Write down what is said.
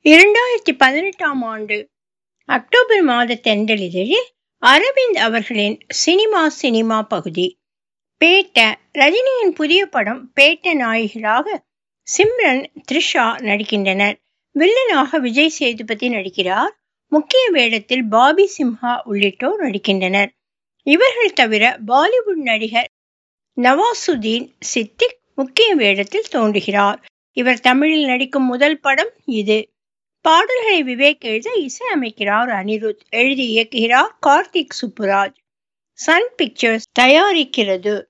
இரண்டாயிரத்தி பதினெட்டாம் ஆண்டு அக்டோபர் மாத தென்றலிதழில் அரவிந்த் அவர்களின் சினிமா சினிமா பகுதி பேட்ட ரஜினியின் புதிய படம் பேட்ட நாயகிகளாக சிம்ரன் த்ரிஷா நடிக்கின்றனர் வில்லனாக விஜய் சேதுபதி நடிக்கிறார் முக்கிய வேடத்தில் பாபி சிம்ஹா உள்ளிட்டோர் நடிக்கின்றனர் இவர்கள் தவிர பாலிவுட் நடிகர் நவாசுதீன் சித்திக் முக்கிய வேடத்தில் தோன்றுகிறார் இவர் தமிழில் நடிக்கும் முதல் படம் இது பாடல்களை விவேக் எழுத இசை அமைக்கிறார் அனிருத் எழுதி இயக்குகிறார் கார்த்திக் சுப்புராஜ் சன் பிக்சர்ஸ் தயாரிக்கிறது